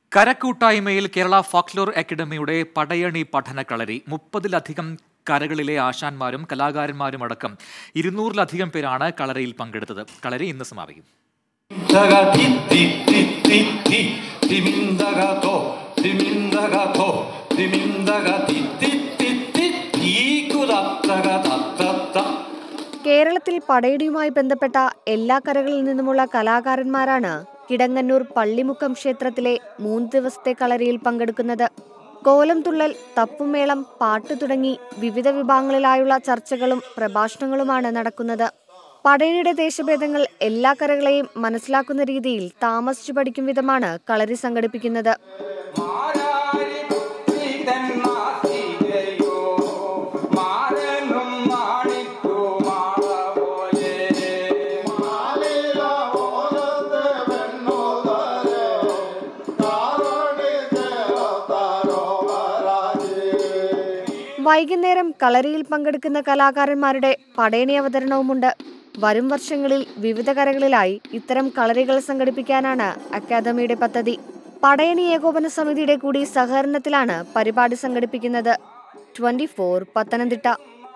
കരക്കൂട്ടായ്മയിൽ Kerala folklore അക്കാദമിയുടെ പടയണി പഠനക്കളരി മുപ്പതിലധികം കരകളിലെ ആശാന്മാരും കലാകാരന്മാരും അടക്കം ഇരുന്നൂറിലധികം പേരാണ് കളരിയിൽ പങ്കെടുത്തത് കളരി ഇന്ന് സമാപിക്കും 다가 띠띠띠띠띠 디민다가 도 디민다가 도 디민다가 띠띠띠띠 이꾸다다가 다다다 കേരളത്തിൽ പടയണിയുമായി ബന്ധപ്പെട്ട എല്ലാ കരകളിൽ നിന്നുമുള്ള കലാകാരന്മാരാണ് കിടങ്ങന്നൂർ പള്ളിമുക്കം ക്ഷേത്രത്തിലെ മൂന്ന് ദിവസത്തെ കളരിയിൽ പങ്കെടുക്കുന്നത് കോലം തുള്ളൽ തപ്പുമേളം പാട്ട് തുടങ്ങി വിവിധ വിഭാഗങ്ങളിലായുള്ള ചർച്ചകളും പ്രഭാഷണങ്ങളുമാണ് നടക്കുന്നത് പടയണിയുടെ ദേശഭേദങ്ങൾ എല്ലാ കരകളെയും മനസ്സിലാക്കുന്ന രീതിയിൽ താമസിച്ചു പഠിക്കും വിധമാണ് കളരി സംഘടിപ്പിക്കുന്നത് മാരാരി പുത്രിതൻ മാസികയോ മാരനും മാണിക്കു മാള പോലെ വൈകുന്നേരം കളരിയിൽ പങ്കെടുക്കുന്ന കലാകാരന്മാരുടെ പടയണി അവതരണവുമുണ്ട് വരും വർഷങ്ങളിൽ വിവിധ കരകളിലായി ഇത്തരം കളരികൾ സംഘടിപ്പിക്കാനാണ് അക്കാദമിയുടെ പദ്ധതി പടയണി ഏകോപന സമിതിയുടെ കൂടി സഹകരണത്തിലാണ് പരിപാടി സംഘടിപ്പിക്കുന്നത് ട്വന്റി പത്തനംതിട്ട